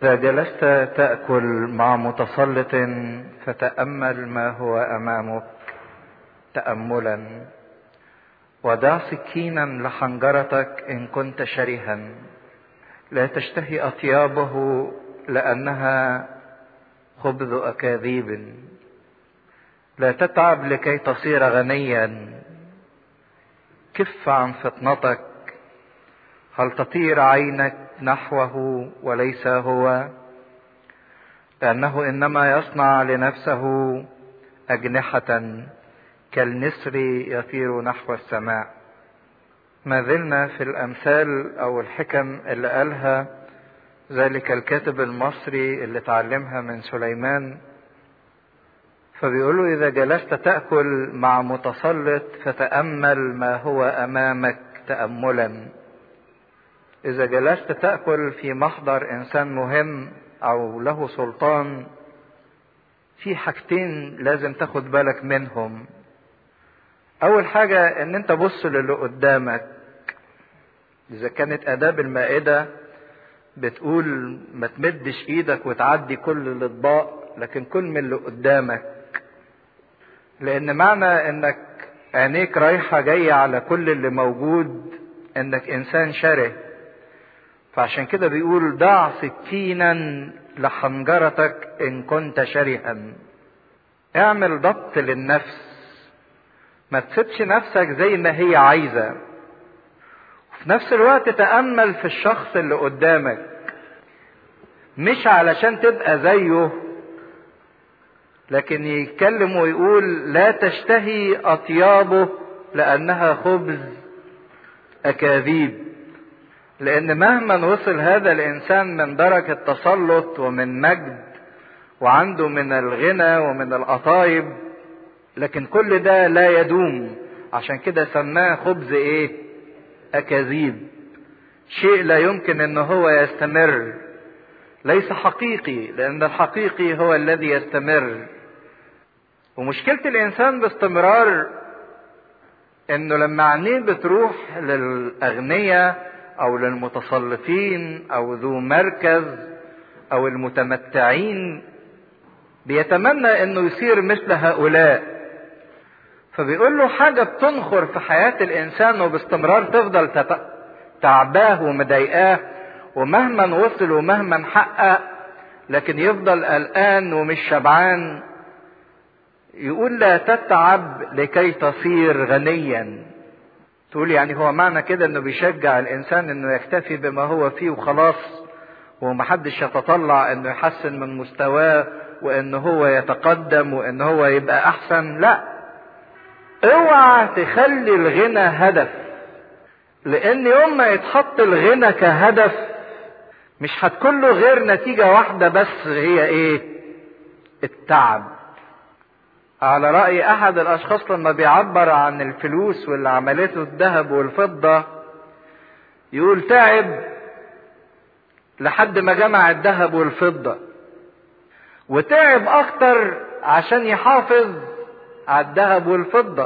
إذا جلست تأكل مع متسلط فتأمل ما هو أمامك تأملا ودع سكينا لحنجرتك إن كنت شرها لا تشتهي أطيابه لأنها خبز أكاذيب لا تتعب لكي تصير غنيا كف عن فطنتك هل تطير عينك نحوه وليس هو لأنه إنما يصنع لنفسه أجنحة كالنسر يطير نحو السماء ما زلنا في الأمثال أو الحكم اللي قالها ذلك الكاتب المصري اللي تعلمها من سليمان فبيقول له إذا جلست تأكل مع متسلط فتأمل ما هو أمامك تأملا إذا جلست تأكل في محضر إنسان مهم أو له سلطان في حاجتين لازم تاخد بالك منهم أول حاجة إن أنت بص للي قدامك إذا كانت آداب المائدة بتقول ما تمدش إيدك وتعدي كل الأطباق لكن كل من اللي قدامك لأن معنى إنك عينيك رايحة جاية على كل اللي موجود إنك إنسان شره فعشان كده بيقول ضع سكينا لحنجرتك ان كنت شرها اعمل ضبط للنفس ما تسيبش نفسك زي ما هي عايزة وفي نفس الوقت تأمل في الشخص اللي قدامك مش علشان تبقى زيه لكن يتكلم ويقول لا تشتهي أطيابه لأنها خبز أكاذيب لأن مهما وصل هذا الإنسان من درجة تسلط ومن مجد وعنده من الغنى ومن القطايب لكن كل ده لا يدوم عشان كده سماه خبز ايه أكاذيب شيء لا يمكن ان هو يستمر ليس حقيقي لأن الحقيقي هو الذي يستمر ومشكلة الإنسان باستمرار إنه لما عينيه بتروح للأغنياء او للمتسلطين او ذو مركز او المتمتعين بيتمنى انه يصير مثل هؤلاء فبيقول له حاجة بتنخر في حياة الانسان وباستمرار تفضل تعباه ومضايقاه ومهما وصل ومهما حقق لكن يفضل قلقان ومش شبعان يقول لا تتعب لكي تصير غنيا تقول يعني هو معنى كده انه بيشجع الانسان انه يكتفي بما هو فيه وخلاص ومحدش يتطلع انه يحسن من مستواه وان هو يتقدم وان هو يبقى احسن لا اوعى تخلي الغنى هدف لان يوم ما يتحط الغنى كهدف مش هتكون له غير نتيجة واحدة بس هي ايه التعب على رأي أحد الأشخاص لما بيعبر عن الفلوس واللي عملته الذهب والفضة يقول تعب لحد ما جمع الذهب والفضة وتعب أكتر عشان يحافظ على الذهب والفضة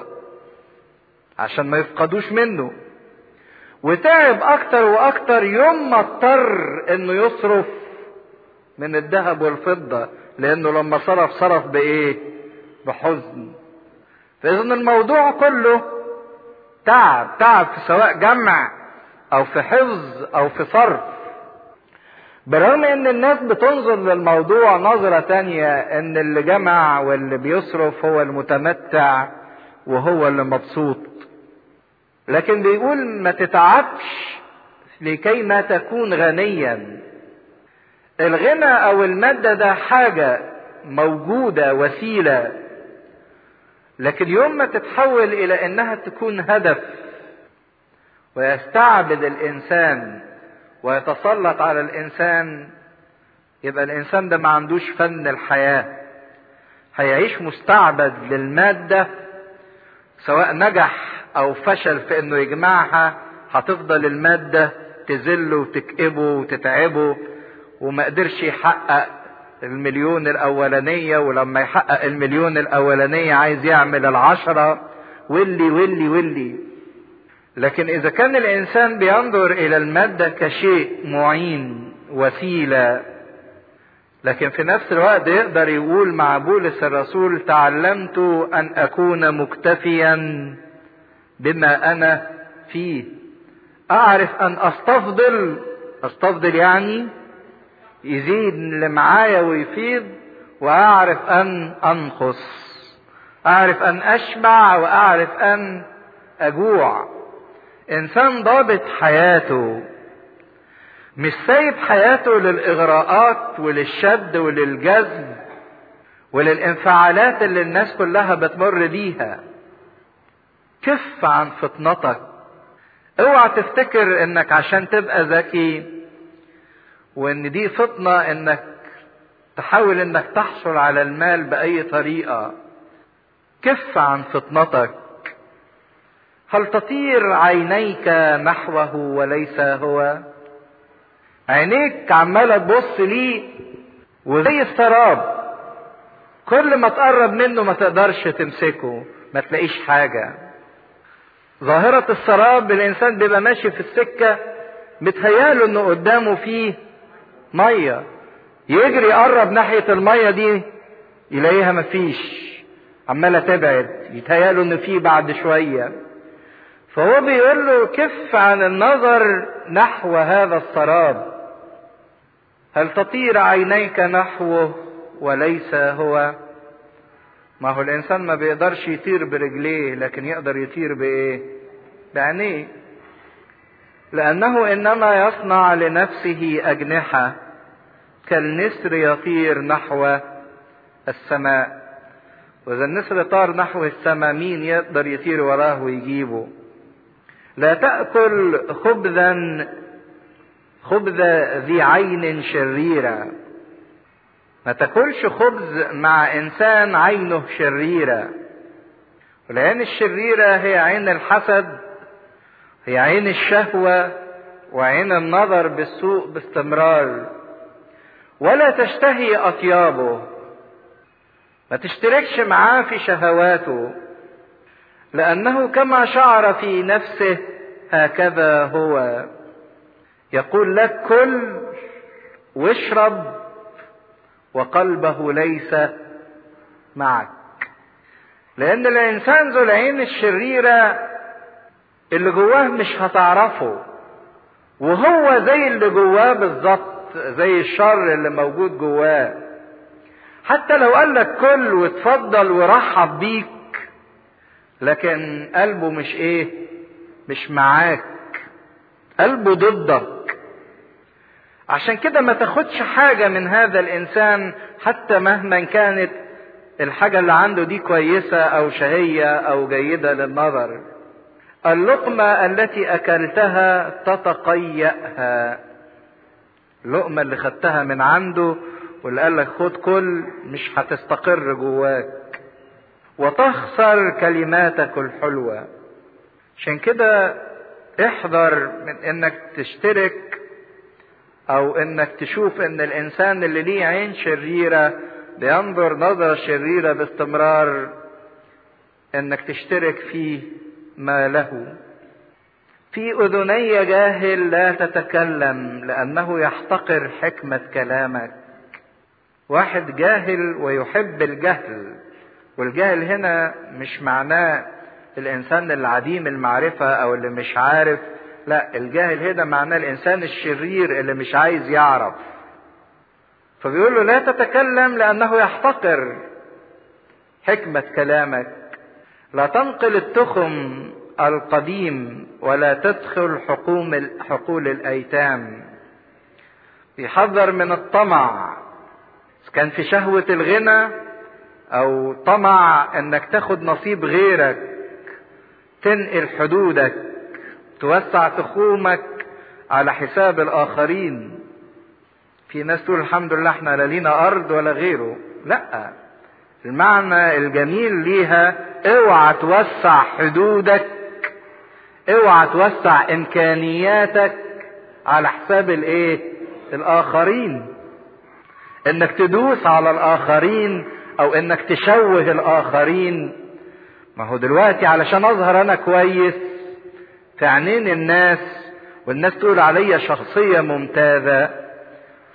عشان ما يفقدوش منه وتعب أكتر وأكتر يوم ما اضطر إنه يصرف من الذهب والفضة لأنه لما صرف صرف بإيه؟ بحزن فاذا الموضوع كله تعب تعب في سواء جمع او في حفظ او في صرف برغم ان الناس بتنظر للموضوع نظرة تانية ان اللي جمع واللي بيصرف هو المتمتع وهو اللي مبسوط لكن بيقول ما تتعبش لكي ما تكون غنيا الغنى او المادة ده حاجة موجودة وسيلة لكن يوم ما تتحول الى انها تكون هدف ويستعبد الانسان ويتسلط على الانسان يبقى الانسان ده ما عندوش فن الحياه هيعيش مستعبد للماده سواء نجح او فشل في انه يجمعها هتفضل الماده تذله وتكئبه وتتعبه وما قدرش يحقق المليون الأولانية ولما يحقق المليون الأولانية عايز يعمل العشرة واللي واللي واللي لكن إذا كان الإنسان بينظر إلى المادة كشيء معين وسيلة لكن في نفس الوقت يقدر يقول مع بولس الرسول تعلمت ان اكون مكتفيا بما انا فيه اعرف ان استفضل استفضل يعني يزيد اللي معايا ويفيض واعرف ان انقص اعرف ان اشبع واعرف ان اجوع انسان ضابط حياته مش سايب حياته للاغراءات وللشد وللجذب وللانفعالات اللي الناس كلها بتمر بيها كف عن فطنتك اوعى تفتكر انك عشان تبقى ذكي وان دي فطنة انك تحاول انك تحصل على المال باي طريقة كف عن فطنتك هل تطير عينيك نحوه وليس هو عينيك عمالة تبص ليه وزي السراب كل ما تقرب منه ما تقدرش تمسكه ما تلاقيش حاجة ظاهرة السراب الإنسان بيبقى ماشي في السكة متهياله إنه قدامه فيه مية يجري يقرب ناحية المية دي يلاقيها مفيش عمالة تبعد يتهياله إن فيه بعد شوية فهو بيقول له كف عن النظر نحو هذا السراب هل تطير عينيك نحوه وليس هو ما هو الانسان ما بيقدرش يطير برجليه لكن يقدر يطير بايه بعينيه لانه انما يصنع لنفسه اجنحه كالنسر يطير نحو السماء واذا النسر طار نحو السماء مين يقدر يطير وراه ويجيبه لا تاكل خبزا خبز ذي عين شريره ما تاكلش خبز مع انسان عينه شريره والعين الشريره هي عين الحسد هي عين الشهوه وعين النظر بالسوء باستمرار ولا تشتهي اطيابه ما تشتركش معاه في شهواته لانه كما شعر في نفسه هكذا هو يقول لك كل واشرب وقلبه ليس معك لان الانسان ذو العين الشريره اللي جواه مش هتعرفه وهو زي اللي جواه بالظبط زي الشر اللي موجود جواه حتى لو قال لك كل وتفضل ورحب بيك لكن قلبه مش ايه مش معاك قلبه ضدك عشان كده ما تاخدش حاجة من هذا الإنسان حتى مهما كانت الحاجة اللي عنده دي كويسة أو شهية أو جيدة للنظر. اللقمة التي أكلتها تتقيأها. اللقمة اللي خدتها من عنده واللي قال لك خد كل مش هتستقر جواك. وتخسر كلماتك الحلوة. عشان كده احذر من انك تشترك او انك تشوف ان الانسان اللي ليه عين شريرة بينظر نظرة شريرة باستمرار انك تشترك فيه ما له في اذني جاهل لا تتكلم لانه يحتقر حكمة كلامك واحد جاهل ويحب الجهل والجهل هنا مش معناه الانسان العديم المعرفة او اللي مش عارف لا الجاهل هنا معناه الانسان الشرير اللي مش عايز يعرف فبيقول له لا تتكلم لانه يحتقر حكمة كلامك لا تنقل التخم القديم ولا تدخل حقوم حقول الايتام يحذر من الطمع كان في شهوة الغنى او طمع انك تاخد نصيب غيرك تنقل حدودك توسع تخومك على حساب الاخرين في ناس تقول الحمد لله احنا لا لينا ارض ولا غيره لا المعنى الجميل ليها اوعى توسع حدودك اوعى توسع امكانياتك على حساب الايه الاخرين انك تدوس على الاخرين او انك تشوه الاخرين ما هو دلوقتي علشان اظهر انا كويس في عينين الناس والناس تقول عليا شخصية ممتازة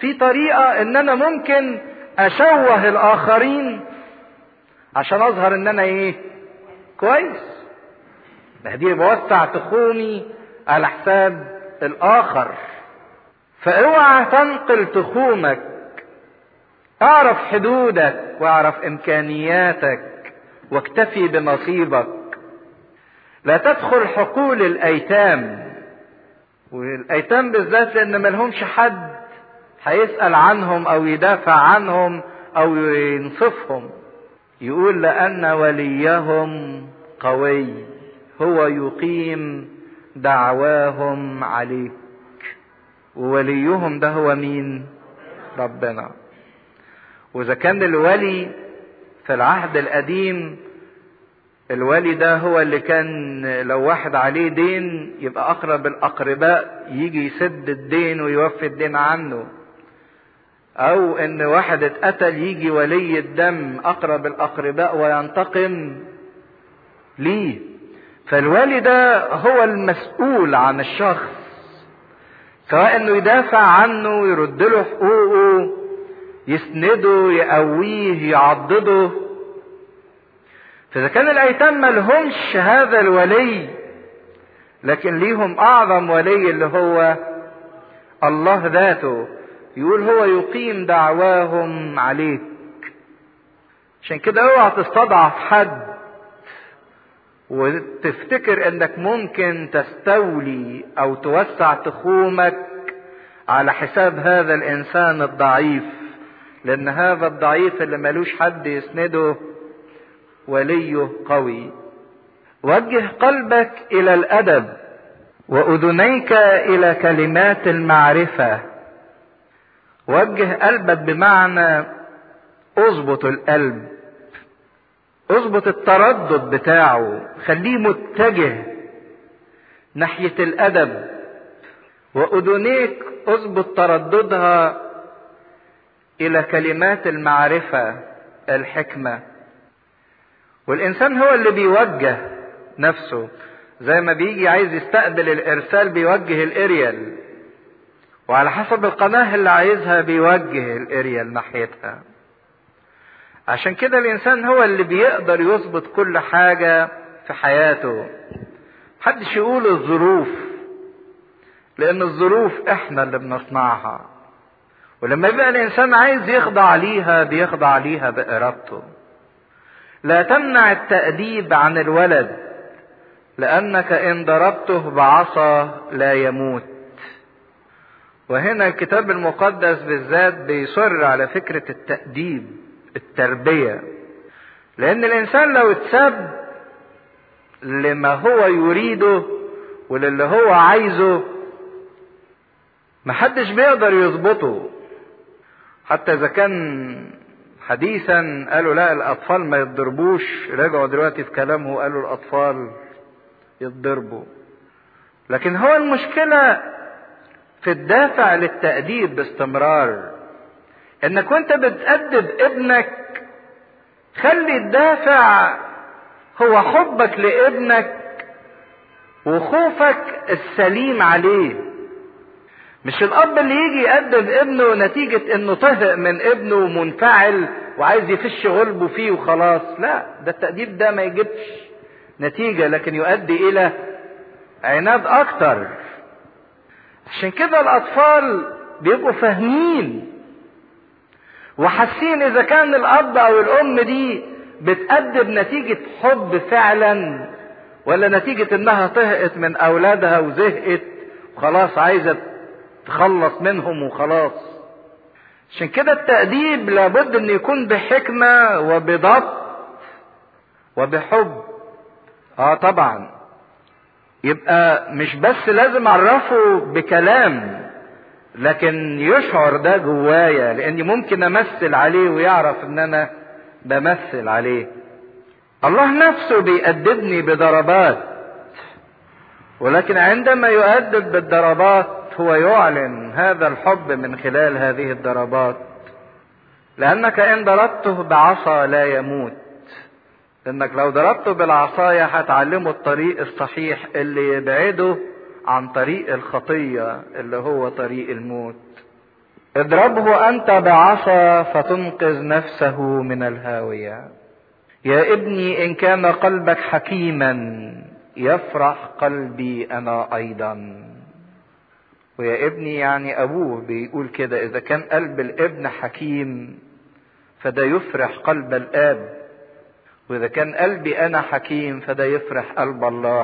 في طريقة ان انا ممكن اشوه الاخرين عشان اظهر ان انا ايه كويس ده دي بوسع تخومي على حساب الاخر فاوعى تنقل تخومك اعرف حدودك واعرف امكانياتك واكتفي بنصيبك لا تدخل حقول الايتام والايتام بالذات لان ملهمش حد هيسال عنهم او يدافع عنهم او ينصفهم يقول لان وليهم قوي هو يقيم دعواهم عليك ووليهم ده هو مين ربنا واذا كان الولي في العهد القديم الولي ده هو اللي كان لو واحد عليه دين يبقى اقرب الاقرباء يجي يسد الدين ويوفي الدين عنه او ان واحد اتقتل يجي ولي الدم اقرب الاقرباء وينتقم ليه فالولي ده هو المسؤول عن الشخص سواء انه يدافع عنه ويرد له حقوقه يسنده يقويه يعضده فاذا كان الايتام ملهمش هذا الولي لكن ليهم اعظم ولي اللي هو الله ذاته يقول هو يقيم دعواهم عليك عشان كده اوعى تستضعف حد وتفتكر انك ممكن تستولي او توسع تخومك على حساب هذا الانسان الضعيف لان هذا الضعيف اللي ملوش حد يسنده وليه قوي وجه قلبك الى الادب واذنيك الى كلمات المعرفه وجه قلبك بمعنى اظبط القلب اظبط التردد بتاعه خليه متجه ناحيه الادب واذنيك اظبط ترددها الى كلمات المعرفه الحكمه والانسان هو اللي بيوجه نفسه زي ما بيجي عايز يستقبل الارسال بيوجه الاريال وعلى حسب القناه اللي عايزها بيوجه الاريال ناحيتها عشان كده الانسان هو اللي بيقدر يظبط كل حاجه في حياته محدش يقول الظروف لان الظروف احنا اللي بنصنعها ولما يبقى الانسان عايز يخضع ليها بيخضع ليها بارادته لا تمنع التأديب عن الولد لأنك إن ضربته بعصا لا يموت وهنا الكتاب المقدس بالذات بيصر على فكرة التأديب التربية لأن الإنسان لو اتسب لما هو يريده وللي هو عايزه محدش بيقدر يظبطه حتى إذا كان حديثا قالوا لا الاطفال ما يتضربوش رجعوا دلوقتي في كلامه قالوا الاطفال يتضربوا لكن هو المشكله في الدافع للتاديب باستمرار انك وانت بتادب ابنك خلي الدافع هو حبك لابنك وخوفك السليم عليه مش الاب اللي يجي يأدب ابنه نتيجة انه طهق من ابنه ومنفعل وعايز يفش غلبه فيه وخلاص لا ده التأديب ده ما يجيبش نتيجة لكن يؤدي الى عناد اكتر عشان كده الاطفال بيبقوا فاهمين وحاسين اذا كان الاب او الام دي بتأدب نتيجة حب فعلا ولا نتيجة انها طهقت من اولادها وزهقت وخلاص عايزة تخلص منهم وخلاص عشان كده التأديب لابد ان يكون بحكمة وبضبط وبحب اه طبعا يبقى مش بس لازم اعرفه بكلام لكن يشعر ده جوايا لاني ممكن امثل عليه ويعرف ان انا بمثل عليه الله نفسه بيأدبني بضربات ولكن عندما يؤدب بالضربات هو يعلن هذا الحب من خلال هذه الضربات لأنك إن ضربته بعصا لا يموت لأنك لو ضربته بالعصاية هتعلمه الطريق الصحيح اللي يبعده عن طريق الخطية اللي هو طريق الموت اضربه انت بعصا فتنقذ نفسه من الهاويه يا ابني ان كان قلبك حكيما يفرح قلبي انا ايضا ويا ابني يعني ابوه بيقول كده اذا كان قلب الابن حكيم فده يفرح قلب الاب واذا كان قلبي انا حكيم فده يفرح قلب الله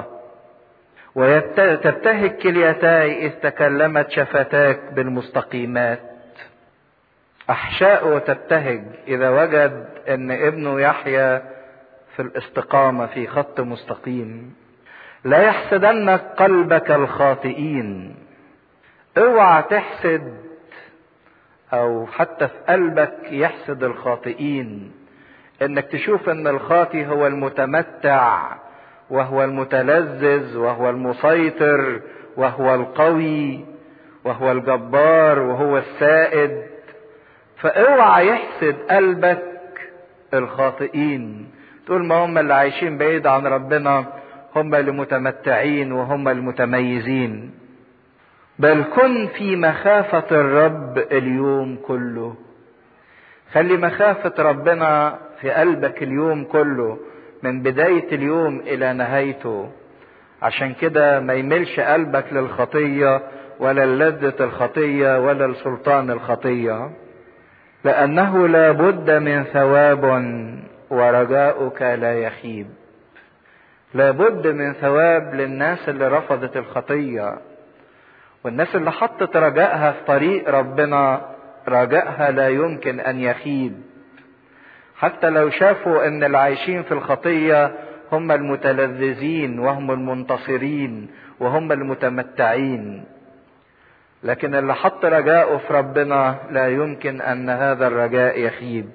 وتبتهج كليتاي اذ تكلمت شفتاك بالمستقيمات احشاؤه تبتهج اذا وجد ان ابنه يحيا في الاستقامه في خط مستقيم لا يحسدنك قلبك الخاطئين اوعى تحسد او حتى في قلبك يحسد الخاطئين انك تشوف ان الخاطي هو المتمتع وهو المتلذذ وهو المسيطر وهو القوي وهو الجبار وهو السائد فاوعى يحسد قلبك الخاطئين تقول ما هم اللي عايشين بعيد عن ربنا هم اللي متمتعين وهم المتميزين بل كن في مخافة الرب اليوم كله خلي مخافة ربنا في قلبك اليوم كله من بداية اليوم إلى نهايته عشان كده ما يملش قلبك للخطية ولا لذة الخطية ولا لسلطان الخطية لأنه لا بد من ثواب ورجاؤك لا يخيب لا بد من ثواب للناس اللي رفضت الخطية والناس اللي حطت رجائها في طريق ربنا رجائها لا يمكن أن يخيب حتى لو شافوا ان اللي عايشين في الخطيه هم المتلذذين وهم المنتصرين وهم المتمتعين لكن اللي حط رجاءه في ربنا لا يمكن ان هذا الرجاء يخيب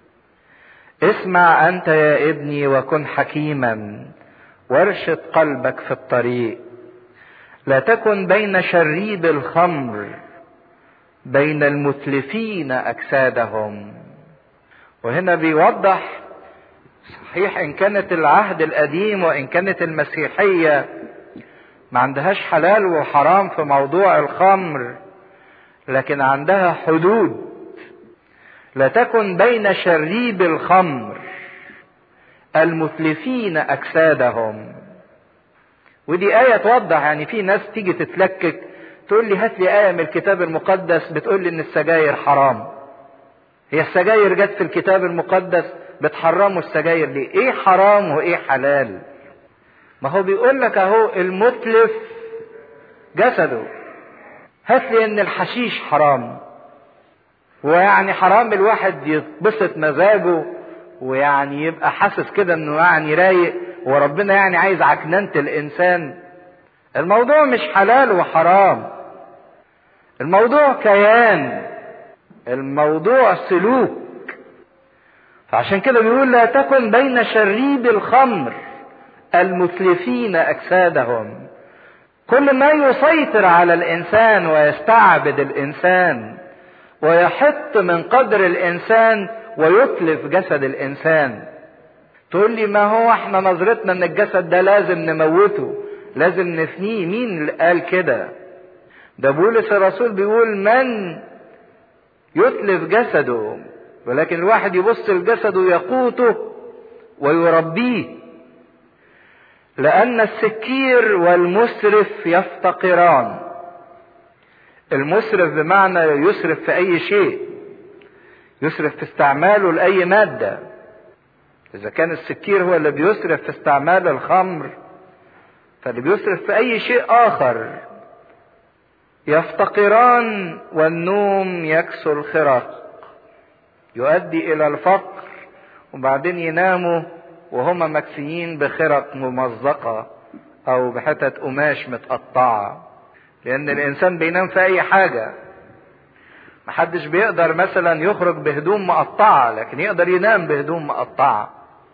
اسمع انت يا ابني وكن حكيما وارشد قلبك في الطريق لا تكن بين شريب الخمر بين المتلفين اجسادهم وهنا بيوضح صحيح ان كانت العهد القديم وان كانت المسيحيه ما عندهاش حلال وحرام في موضوع الخمر لكن عندها حدود لا تكن بين شريب الخمر المتلفين اجسادهم ودي آية توضح يعني في ناس تيجي تتلكك تقول لي هات لي آية من الكتاب المقدس بتقول لي إن السجاير حرام. هي السجاير جت في الكتاب المقدس بتحرموا السجاير ليه؟ ايه حرام وايه حلال؟ ما هو بيقول لك اهو المتلف جسده. هات لي ان الحشيش حرام. ويعني حرام الواحد يتبسط مزاجه ويعني يبقى حاسس كده انه يعني رايق وربنا يعني عايز عكننة الانسان. الموضوع مش حلال وحرام. الموضوع كيان الموضوع سلوك فعشان كده بيقول لا تكن بين شريب الخمر المتلفين اجسادهم كل ما يسيطر على الانسان ويستعبد الانسان ويحط من قدر الانسان ويتلف جسد الانسان تقول لي ما هو احنا نظرتنا ان الجسد ده لازم نموته لازم نفنيه مين اللي قال كده ده بولس الرسول بيقول من يتلف جسده ولكن الواحد يبص لجسده يقوته ويربيه لأن السكير والمسرف يفتقران المسرف بمعنى يسرف في أي شيء يسرف في استعماله لأي مادة إذا كان السكير هو اللي بيسرف في استعمال الخمر فاللي بيسرف في أي شيء آخر يفتقران والنوم يكسو الخرق يؤدي الى الفقر وبعدين يناموا وهم مكسيين بخرق ممزقة او بحتت قماش متقطعة لان الانسان بينام في اي حاجة محدش بيقدر مثلا يخرج بهدوم مقطعة لكن يقدر ينام بهدوم مقطعة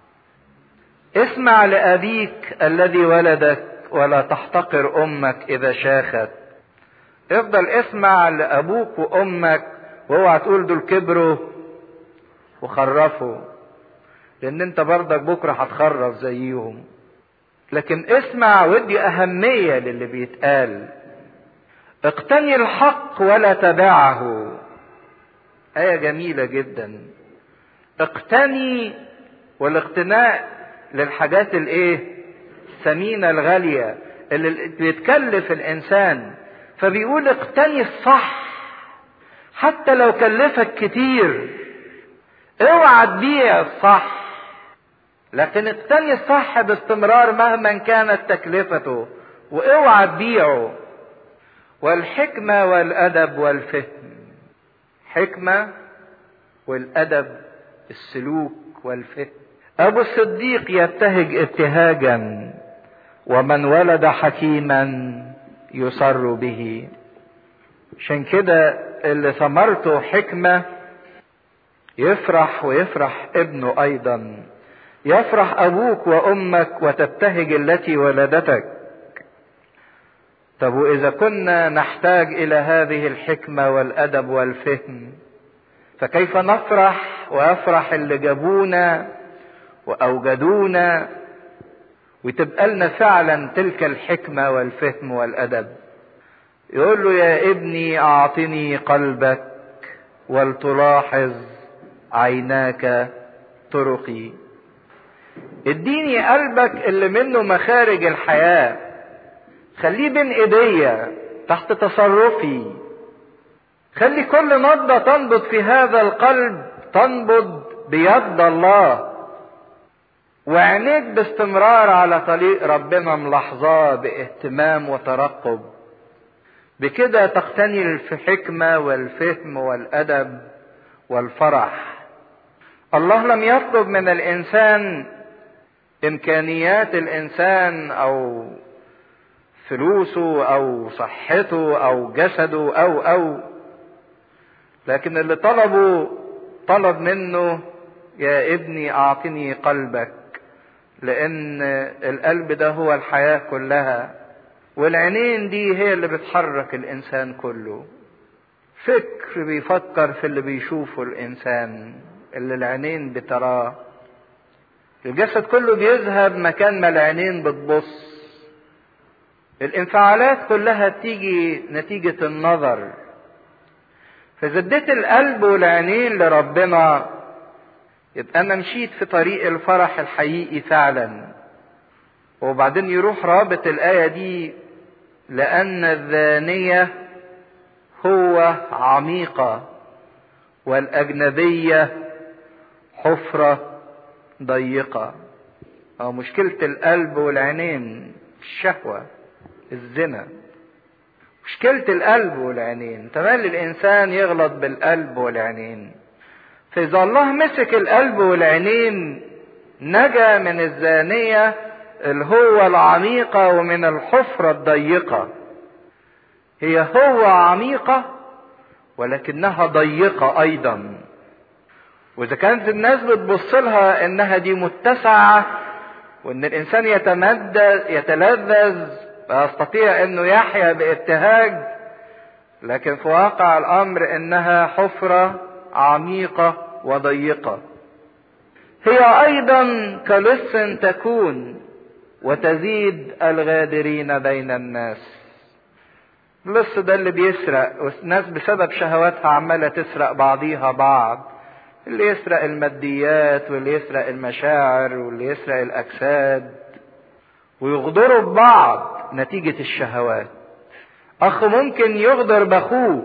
اسمع لأبيك الذي ولدك ولا تحتقر أمك إذا شاخت افضل اسمع لابوك وامك واوعى تقول دول كبروا وخرفوا لان انت برضك بكره هتخرف زيهم لكن اسمع ودي اهميه للي بيتقال اقتني الحق ولا تدعه آية جميلة جدا اقتني والاقتناء للحاجات الايه الثمينة الغالية اللي بيتكلف الانسان فبيقول اقتني الصح حتى لو كلفك كتير اوعى تبيع الصح لكن اقتني الصح باستمرار مهما كانت تكلفته واوعى تبيعه والحكمة والأدب والفهم حكمة والأدب السلوك والفهم أبو الصديق يبتهج ابتهاجا ومن ولد حكيما يسر به عشان كده اللي ثمرته حكمة يفرح ويفرح ابنه أيضا يفرح أبوك وأمك وتبتهج التي ولدتك طب وإذا كنا نحتاج إلى هذه الحكمة والأدب والفهم فكيف نفرح ويفرح اللي جابونا وأوجدونا وتبقى لنا فعلا تلك الحكمة والفهم والأدب يقول له يا ابني أعطني قلبك ولتلاحظ عيناك طرقي اديني قلبك اللي منه مخارج الحياة خليه بين ايديا تحت تصرفي خلي كل نبضة تنبض في هذا القلب تنبض بيد الله وعينيك باستمرار على طريق ربنا ملاحظاه باهتمام وترقب بكده تقتني الحكمة والفهم والأدب والفرح الله لم يطلب من الإنسان إمكانيات الإنسان أو فلوسه أو صحته أو جسده أو أو لكن اللي طلبه طلب منه يا ابني أعطني قلبك لأن القلب ده هو الحياة كلها والعينين دي هي اللي بتحرك الإنسان كله فكر بيفكر في اللي بيشوفه الإنسان اللي العينين بتراه الجسد كله بيذهب مكان ما العينين بتبص الانفعالات كلها تيجي نتيجة النظر فإذا اديت القلب والعينين لربنا يبقى أنا مشيت في طريق الفرح الحقيقي فعلا وبعدين يروح رابط الآية دي لأن الذانية هو عميقة والأجنبية حفرة ضيقة أو مشكلة القلب والعينين الشهوة الزنا مشكلة القلب والعينين تملي الإنسان يغلط بالقلب والعينين فإذا الله مسك القلب والعينين نجا من الزانية اللي هو العميقة ومن الحفرة الضيقة هي هو عميقة ولكنها ضيقة أيضا وإذا كانت الناس بتبص لها إنها دي متسعة وإن الإنسان يتمدد يتلذذ ويستطيع إنه يحيا بابتهاج لكن في واقع الأمر إنها حفرة عميقة وضيقة هي أيضا كلص تكون وتزيد الغادرين بين الناس اللص ده اللي بيسرق والناس بسبب شهواتها عمالة تسرق بعضيها بعض اللي يسرق الماديات واللي يسرق المشاعر واللي يسرق الأجساد ويغدروا ببعض نتيجة الشهوات أخ ممكن يغدر بأخوه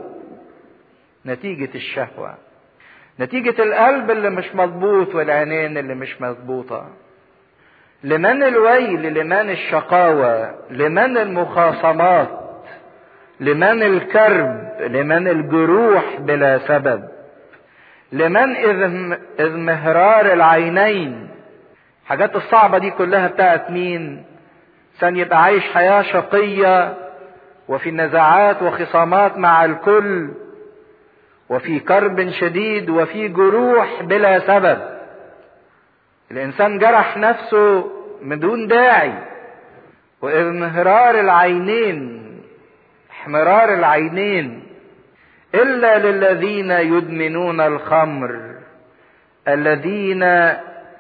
نتيجة الشهوة نتيجة القلب اللي مش مضبوط والعينين اللي مش مضبوطة لمن الويل لمن الشقاوة لمن المخاصمات لمن الكرب لمن الجروح بلا سبب لمن اذمهرار العينين الحاجات الصعبة دي كلها بتاعت مين سن يبقى عايش حياة شقية وفي نزاعات وخصامات مع الكل وفي كرب شديد وفي جروح بلا سبب الانسان جرح نفسه من دون داعي وانهرار العينين احمرار العينين الا للذين يدمنون الخمر الذين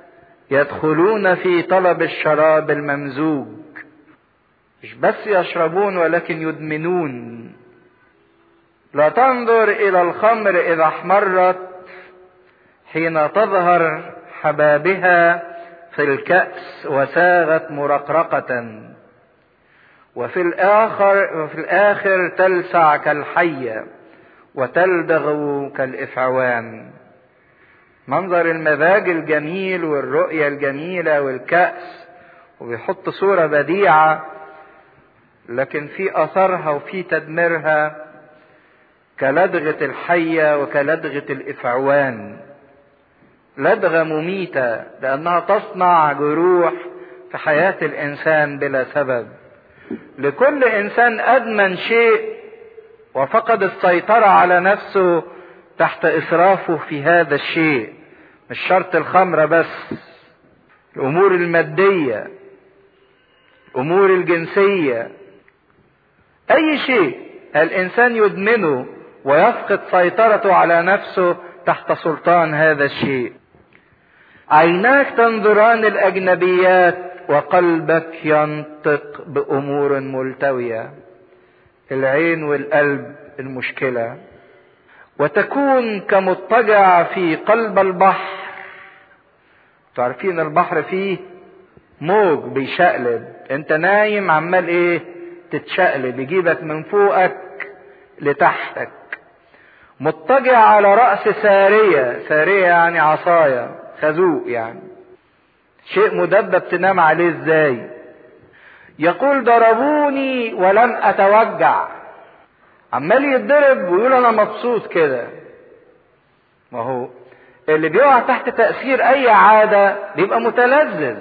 يدخلون في طلب الشراب الممزوج مش بس يشربون ولكن يدمنون لا تنظر الى الخمر اذا احمرت حين تظهر حبابها في الكأس وساغت مرقرقة وفي الآخر وفي الآخر تلسع كالحية وتلدغ كالإفعوان منظر المزاج الجميل والرؤية الجميلة والكأس وبيحط صورة بديعة لكن في أثرها وفي تدميرها كلدغة الحية وكلدغة الإفعوان لدغة مميتة لأنها تصنع جروح في حياة الإنسان بلا سبب لكل إنسان أدمن شيء وفقد السيطرة على نفسه تحت إسرافه في هذا الشيء مش شرط الخمرة بس الأمور المادية الأمور الجنسية أي شيء الإنسان يدمنه ويفقد سيطرته على نفسه تحت سلطان هذا الشيء عيناك تنظران الأجنبيات وقلبك ينطق بأمور ملتوية العين والقلب المشكلة وتكون كمضطجع في قلب البحر تعرفين البحر فيه موج بيشقلب انت نايم عمال ايه تتشقلب يجيبك من فوقك لتحتك مضطجع على رأس سارية سارية يعني عصاية خازوق يعني شيء مدبب تنام عليه ازاي يقول ضربوني ولم اتوجع عمال يتضرب ويقول انا مبسوط كده ما هو اللي بيقع تحت تأثير اي عادة بيبقى متلذذ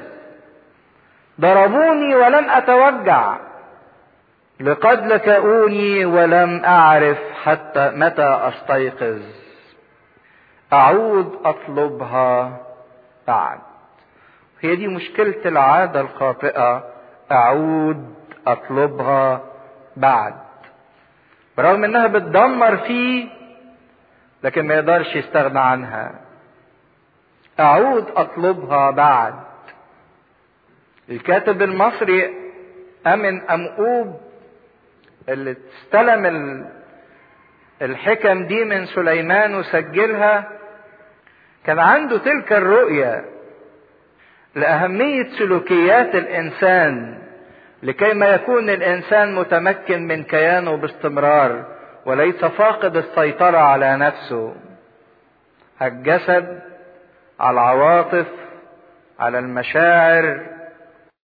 ضربوني ولم اتوجع لقد لكؤوني ولم اعرف حتى متى استيقظ اعود اطلبها بعد هي دي مشكلة العادة الخاطئة اعود اطلبها بعد برغم انها بتدمر فيه لكن ما يقدرش يستغنى عنها اعود اطلبها بعد الكاتب المصري امن امؤوب اللي استلم الحكم دي من سليمان وسجلها كان عنده تلك الرؤية لأهمية سلوكيات الإنسان لكي ما يكون الإنسان متمكن من كيانه باستمرار وليس فاقد السيطرة على نفسه على الجسد على العواطف على المشاعر